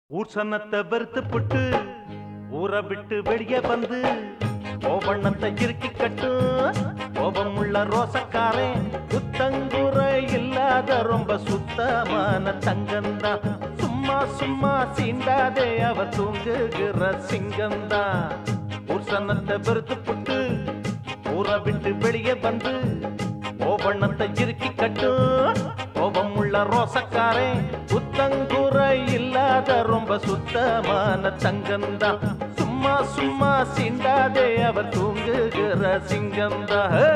ஊர் சன்னத்தை வெறுத்து புட்டு ஊரை விட்டு வெளியே வந்து கோவண்ணத்தை இறுக்கி கட்டு கோபம் உள்ள ரோசக்காரன் புத்தங்குறை இல்லாத ரொம்ப சுத்தமான தங்கந்தா சும்மா சும்மா சீண்டாதே அவ தூங்குகிற சிங்கந்தா ஊர் சன்னத்தை வெறுத்து புட்டு ஊரை விட்டு வெளியே வந்து கோவண்ணத்தை இறுக்கி கட்டு கோபம் உள்ள ரோசக்காரே புத்தங்குறை இல்லாத ரொம்ப சுத்தமான தங்கந்தா சும்மா சும்மா சீண்டாதே அவர் தூங்குகிற சிங்கந்தா ஹே!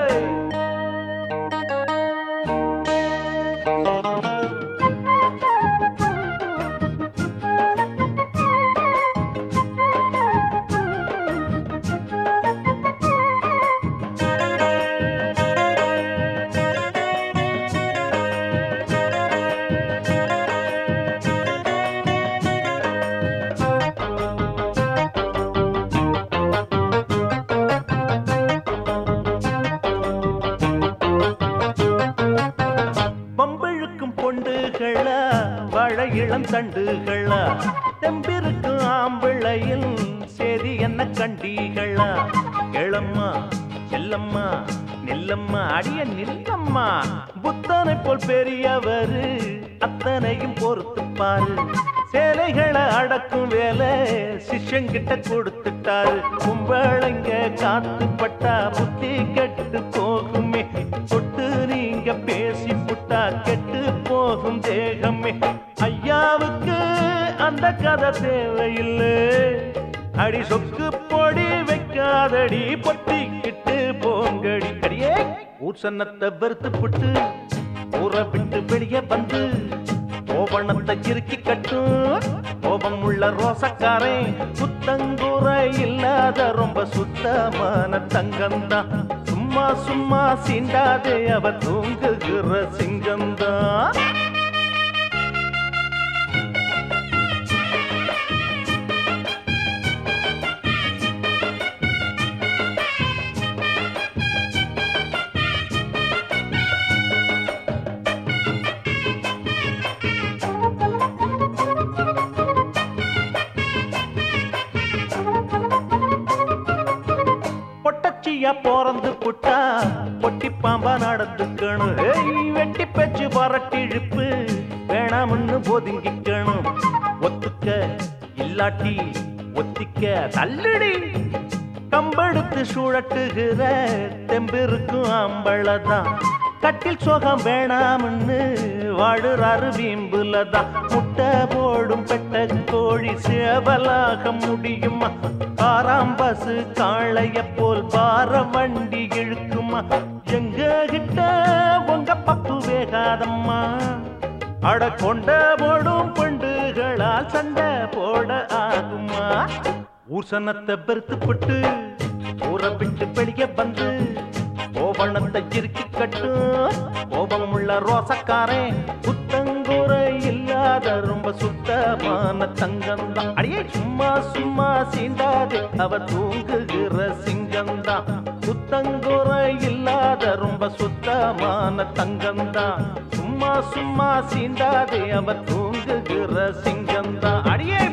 பம்பிழுக்கும் பொண்டுகளா வாழ இளம் தண்டுகளா தெம்பிருக்கும் ஆம்பிள்ளையில் சேதி என்ன கண்டீகளா எழம்மா செல்லம்மா நில்லம்மா அடிய நில்லம்மா புத்தனை போல் பெரியவரு அத்தனையும் பொறுத்து பாரு சேலைகளை அடக்கும் வேலை சிஷ்யங்கிட்ட கொடுத்துட்டாரு கும்பளைங்க காத்து பட்டா புத்தி கெட்டு போகுமே தொட்டு நீங்க பேசி புட்டா கெட்டு போகும் தேகமே ஐயாவுக்கு அந்த கதை தேவையில்லை அடி சொக்கு பொடி வைக்காதடி பொத்திக்கிட்டு போங்கடி அடியே ஊர் சன்னத்தை வெறுத்து புட்டு ஊரை விட்டு வெளியே வந்து கோபணத்தை இறுக்கி கட்டும் கோபம் உள்ள ரோசக்காரன் புத்தங்குறை இல்லாத ரொம்ப சுத்தமான தங்கம்தான் சும்மா சும்மா சீண்டாதே அவ தூங்குகிற சிங்கம்தான் பொட்டச்சியா பிறந்து புட்டா பொட்டி பாம்பா நடந்துக்கணும் ஏய் வெட்டி பேச்சு வரட்டி இழுப்பு வேணாம்னு ஒதுங்கிக்கணும் ஒத்துக்க இல்லாட்டி ஒத்திக்க தள்ளுடி கம்பெடுத்து சுழட்டுகிற தெம்பிருக்கும் ஆம்பளதான் கட்டில் சோகம் வேணாம்னு வாழுறாரு வீம்புலதான் முட்டை போடும் பெட்ட கோழி சேவலாக முடியுமா காராம்பசு காளைய போல் பார வண்டி இழுக்குமா எங்க கிட்ட உங்க பப்பு வேகாதம்மா அட கொண்ட போடும் பெண்டுகளால் சண்டை போட ஆகுமா ஊசனத்தை பெருத்துப்பட்டு ஊரை விட்டு வெளியே வந்து கோபணத்தை இறுக்கி கட்டு கோபம் உள்ள ரோசக்காரன் புத்தங்குறை இல்லாத ரொம்ப சுத்தமான தங்கம்தான் அடியே சும்மா சும்மா சீண்டாதே அவ தூங்குகிற சிங்கம்தான் புத்தங்குறை இல்லாத ரொம்ப சுத்தமான தங்கம்தான் சும்மா சும்மா சீண்டாதே அவ தூங்குகிற சிங்கம்தான் அடியே